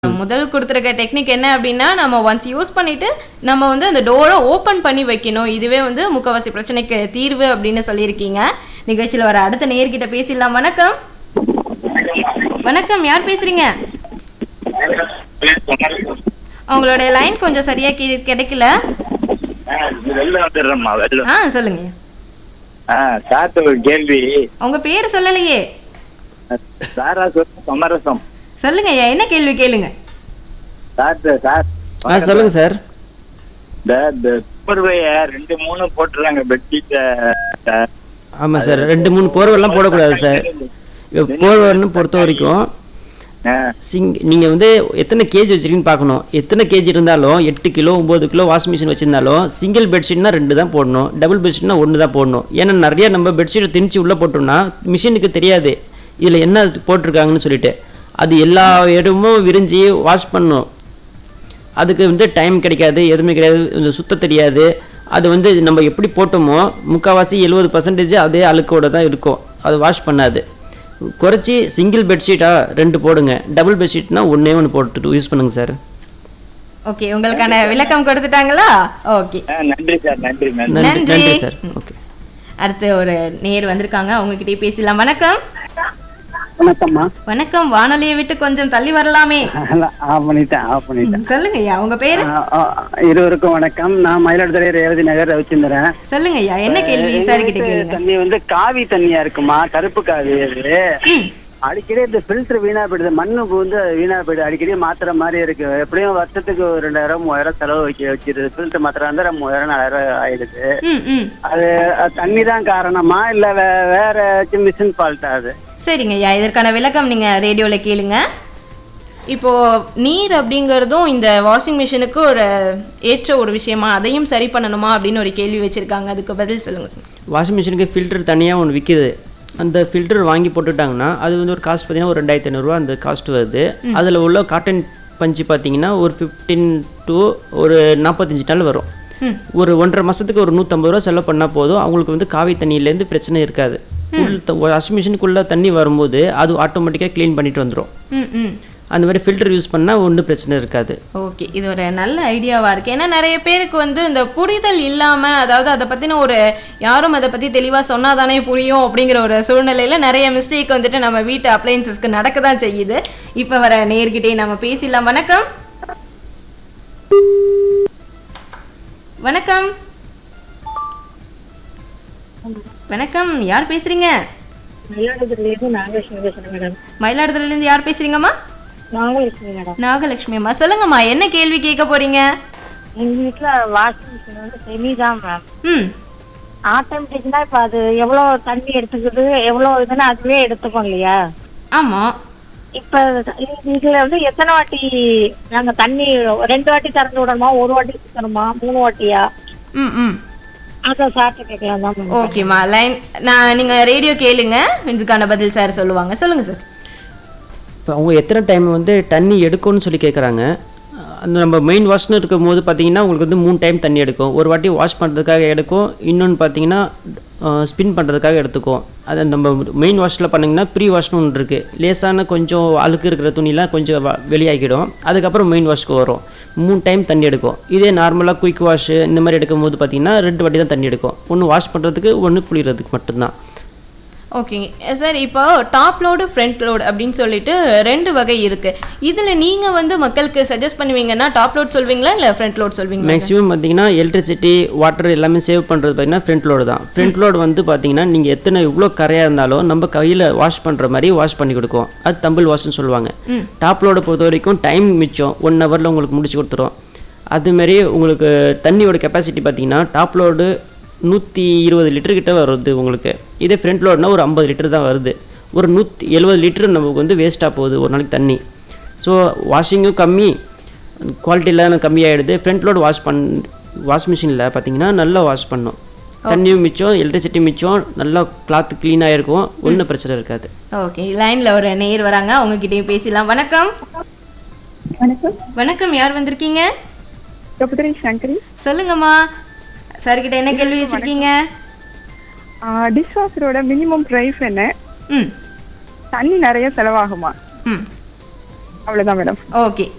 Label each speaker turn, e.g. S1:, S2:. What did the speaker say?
S1: முதல் கொடுத்துருக்க டெக்னிக் என்ன அப்படின்னா நம்ம ஒன்ஸ் யூஸ் பண்ணிட்டு நம்ம வந்து அந்த டோரை ஓப்பன் பண்ணி வைக்கணும் இதுவே வந்து முக்கவாசி பிரச்சனைக்கு தீர்வு அப்படின்னு சொல்லியிருக்கீங்க நிகழ்ச்சியில் வர அடுத்த நேர்கிட்ட பேசிடலாம் வணக்கம் வணக்கம் யார் பேசுறீங்க உங்களுடைய லைன் கொஞ்சம் சரியா கி- கிடைக்கல
S2: வெளில வந்துடுறேம்மா வெளில
S1: ஆ சொல்லுங்க
S2: ஆ சார்ட்ட ஒரு கேள்வி
S1: உங்க பேர் சொல்லலையே
S2: சாரா சொல்ல சமரசம்
S1: சொல்லுங்க ஐயா என்ன கேள்வி கேளுங்க
S2: சார்ட்ட சார்
S3: ஆ சொல்லுங்க சார்
S2: இந்த இந்த சூப்பர்வைய ரெண்டு மூணு போட்டுறாங்க பெட்ஷீட்டை
S3: ஆமாம் சார் ரெண்டு மூணு போர்வெல்லாம் போடக்கூடாது சார் போர்வன்னு பொறுத்த வரைக்கும் சிங் நீங்கள் வந்து எத்தனை கேஜி வச்சிருக்கீங்கன்னு பார்க்கணும் எத்தனை கேஜி இருந்தாலும் எட்டு கிலோ ஒம்பது கிலோ வாஷிங் மிஷின் வச்சிருந்தாலும் சிங்கிள் பெட்ஷீட்னா ரெண்டு தான் போடணும் டபுள் பெட்ஷீட்னா ஒன்று தான் போடணும் ஏன்னா நிறைய நம்ம பெட்ஷீட்டை திணிச்சு உள்ளே போட்டோம்னா மிஷினுக்கு தெரியாது இதில் என்ன போட்டிருக்காங்கன்னு சொல்லிட்டு அது எல்லா இடமும் விரிஞ்சு வாஷ் பண்ணும் அதுக்கு வந்து டைம் கிடைக்காது எதுவுமே கிடையாது இந்த சுத்த தெரியாது அது வந்து நம்ம எப்படி போட்டோமோ முக்கால்வாசி எழுபது பர்சன்டேஜ் அதே அழுக்கோட தான் இருக்கும் அது வாஷ் பண்ணாது குறைச்சி சிங்கிள் பெட்ஷீட்டாக ரெண்டு போடுங்க டபுள் பெட்ஷீட்னா ஒன்றே ஒன்று போட்டுட்டு யூஸ் பண்ணுங்க சார்
S1: ஓகே உங்களுக்கான விளக்கம் கொடுத்துட்டாங்களா ஓகே
S2: நன்றி சார் நன்றி நன்றி
S3: நன்றி
S1: நன்றி.
S3: நன்றி சார் ஓகே
S1: அடுத்து ஒரு நேர் வந்திருக்காங்க அவங்க கிட்டே பேசலாம் வணக்கம்
S4: வணக்கம்மா
S1: வணக்கம் வானொலியை விட்டு கொஞ்சம் தள்ளி வரலாமே
S4: ஆஃப் பண்ணிட்டேன் ஆஃப் பண்ணிட்டேன்
S1: சொல்லுங்க ஐயா உங்க பேரு
S4: ஆ, ஆ, இருவருக்கும் வணக்கம் நான் மயிலாடுதுறை ரேவதி நகர் ரவிச்சந்திரன்
S1: சொல்லுங்க ஐயா என்ன கேள்வி சார் கிட்ட கேளுங்க
S4: தண்ணி வந்து காவி தண்ணியா இருக்குமா கருப்பு காவி அது அடிக்கடி இந்த ஃபில்டர் வீணா போயிடுது மண்ணு வந்து வீணா போயிடுது அடிக்கடி மாத்துற மாதிரி இருக்கு எப்படியும் வருஷத்துக்கு ஒரு ரெண்டாயிரம் மூவாயிரம் செலவு வைக்க வச்சிருது ஃபில்டர் மாத்திரம் இருந்தா மூவாயிரம் நாலாயிரம் ஆயிடுது
S1: ம் ம்
S4: அது அது தண்ணி தான் காரணமா இல்ல வே- வேற மிஷின் ஃபால்ட்டா அது
S1: சரிங்க ஐயா இதற்கான விளக்கம் நீங்க ரேடியோல கேளுங்க இப்போ நீர் அப்படிங்கிறதும் இந்த வாஷிங் மிஷினுக்கு ஒரு ஏற்ற ஒரு விஷயமா அதையும் சரி பண்ணணுமா அப்படின்னு ஒரு கேள்வி வச்சிருக்காங்க அதுக்கு பதில் சொல்லுங்க சார்
S3: வாஷிங் மிஷினுக்கு ஃபில்டர் தனியாக ஒன்று விற்கிது அந்த ஃபில்டர் வாங்கி போட்டுட்டாங்கன்னா அது வந்து ஒரு காஸ்ட் பார்த்தீங்கன்னா ஒரு ரெண்டாயிரத்தி ஐநூறுரூவா அந்த காஸ்ட் வருது அதில் உள்ள காட்டன் பஞ்சு பார்த்தீங்கன்னா ஒரு ஃபிஃப்டீன் டு ஒரு நாற்பத்தஞ்சு நாள் வரும்
S1: ம்.
S3: ஒரு ஒன்றரை மாதத்துக்கு ஒரு நூற்றம்பது ரூபா செலவு பண்ணால் போதும் அவங்களுக்கு வந்து காவி தண்ணியிலேருந்து பிரச்சனை இருக்காது உள் வாஷிங் மிஷினுக்குள்ளே தண்ணி வரும்போது அது ஆட்டோமேட்டிக்காக க்ளீன் பண்ணிட்டு வந்துடும்
S1: ம் ம்
S3: அந்த மாதிரி ஃபில்டர் யூஸ் பண்ணால் ஒன்றும் பிரச்சனை இருக்காது
S1: ஓகே இது ஒரு நல்ல ஐடியாவாக இருக்குது ஏன்னா நிறைய பேருக்கு வந்து இந்த புரிதல் இல்லாமல் அதாவது அதை பற்றின ஒரு யாரும் அதை பற்றி தெளிவாக சொன்னால் தானே புரியும் அப்படிங்கிற ஒரு சூழ்நிலையில் நிறைய மிஸ்டேக் வந்துட்டு நம்ம வீட்டு அப்ளையன்சஸ்க்கு நடக்க தான் செய்யுது இப்போ வர நேர்கிட்டே நம்ம பேசிடலாம் வணக்கம் வணக்கம் வணக்கம் யார் பேசுறீங்க
S5: மயிலாடுதுறையிலேருந்து நாகலட்சுமி பேசுறேன் மேடம்
S1: மயிலாடுதுறையிலேருந்து யார் பேசுறீங்கம்மா
S5: நாகலட்சுமி மேடம்
S1: நாகலட்சுமி அம்மா சொல்லுங்கம்மா என்ன கேள்வி கேட்க போறீங்க
S5: எங்க வீட்டுல வாஷிங் மிஷின் வந்து செமி தான் மேம்
S1: ம்
S5: ஆட்டோமேட்டிக்னா இப்ப அது எவ்வளவு தண்ணி எடுத்துக்குது எவ்வளவு இதுன்னு அதுவே எடுத்துக்கும் இல்லையா
S1: ஆமாம்
S5: இப்ப இது- இதுல வந்து எத்தனை வாட்டி நாங்க தண்ணி ரெண்டு வாட்டி திறந்து விடணுமா ஒரு வாட்டி திறமா மூணு வாட்டியா
S1: ம் ம்
S5: அதை சாப்பிட்டு கேட்கலாம் தான் மேம்
S1: ஓகேம்மா லைன் நான் நீங்கள் ரேடியோ கேளுங்க இதுக்கான பதில் சார் சொல்லுவாங்க சொல்லுங்கள் சார்
S3: இப்போ அவங்க எத்தனை டைம் வந்து தண்ணி எடுக்கும்னு சொல்லி கேட்குறாங்க அந்த நம்ம மெயின் வாஷ்னு இருக்கும் போது பார்த்தீங்கன்னா உங்களுக்கு வந்து மூணு டைம் தண்ணி எடுக்கும் ஒரு வாட்டி வாஷ் பண்ணுறதுக்காக எடுக்கும் இன்னொன்று பார்த்தீங்கன்னா ஸ்பின் பண்ணுறதுக்காக எடுத்துக்கும் அது நம்ம மெயின் வாஷில் பண்ணிங்கன்னா ப்ரீ வாஷ்னு ஒன்று இருக்குது லேசான கொஞ்சம் அழுக்கு இருக்கிற துணிலாம் கொஞ்சம் வ- வெளியாகிடும் அதுக்கப்புறம் மெயின் வாஷ்க்கு வரும் மூணு டைம் தண்ணி எடுக்கும் இதே நார்மலாக குயிக் வாஷ் இந்த மாதிரி எடுக்கும்போது பார்த்தீங்கன்னா ரெண்டு வாட்டி தான் தண்ணி எடுக்கும் ஒன்று வாஷ் பண்ணுறதுக்கு ஒன்று புளியறதுக்கு மட்டும்தான்
S1: ஓகேங்க சார் இப்போ டாப் லோடு ஃப்ரண்ட் லோடு அப்படின்னு சொல்லிட்டு ரெண்டு வகை இருக்கு இதில் நீங்கள் வந்து மக்களுக்கு சஜஸ்ட் பண்ணுவீங்கன்னா டாப் லோட் சொல்வீங்களா இல்லை ஃப்ரண்ட் லோட் சொல்வீங்களா
S3: மேக்ஸிமம் பார்த்தீங்கன்னா எலக்ட்ரிசிட்டி வாட்டர் எல்லாமே சேவ் பண்ணுறது பார்த்தீங்கன்னா ஃப்ரண்ட் லோடு தான் ஃப்ரண்ட் லோடு வந்து பார்த்தீங்கன்னா நீங்கள் எத்தனை இவ்வளோ கரையாக இருந்தாலும் நம்ம கையில் வாஷ் பண்ணுற மாதிரி வாஷ் பண்ணி கொடுக்கும் அது தம்பிள் வாஷ்னு சொல்லுவாங்க டாப் லோடை பொறுத்த வரைக்கும் டைம் மிச்சம் ஒன் ஹவரில் உங்களுக்கு முடிச்சு கொடுத்துரும் அதுமாரி உங்களுக்கு தண்ணியோட கெப்பாசிட்டி பார்த்தீங்கன்னா டாப் லோடு நூற்றி இருபது லிட்டர் கிட்ட வருது உங்களுக்கு இதே ஃப்ரண்ட் லோடுனா ஒரு ஐம்பது லிட்டர் தான் வருது ஒரு நூற்றி எழுபது லிட்டர் நமக்கு வந்து வேஸ்ட்டாக போகுது ஒரு நாளைக்கு தண்ணி ஸோ வாஷிங்கும் கம்மி குவாலிட்டிலாம் கம்மியாகிடுது ஃப்ரண்ட் லோடு வாஷ் பண் வாஷ் மிஷினில் பார்த்தீங்கன்னா நல்லா வாஷ் பண்ணும் தண்ணியும் மிச்சம் எலக்ட்ரிசிட்டி மிச்சம் நல்லா கிளாத் க்ளீனாக இருக்கும் ஒன்றும் பிரச்சனை இருக்காது
S1: ஓகே லைனில் ஒரு நேர் வராங்க அவங்க கிட்டயும் பேசலாம் வணக்கம்
S6: வணக்கம்
S1: வணக்கம் யார் வந்திருக்கீங்க
S6: கபுதரி சங்கரி
S1: சொல்லுங்கம்மா சார் கிட்ட என்ன கேள்வி வச்சிருக்கீங்க
S6: டிஷ்வாஷரோட மினிமம் பிரைஸ் என்ன
S1: ம்
S6: தண்ணி நிறைய செலவாகுமா
S1: ம்
S6: அவ்வளவுதான் மேடம்
S1: ஓகே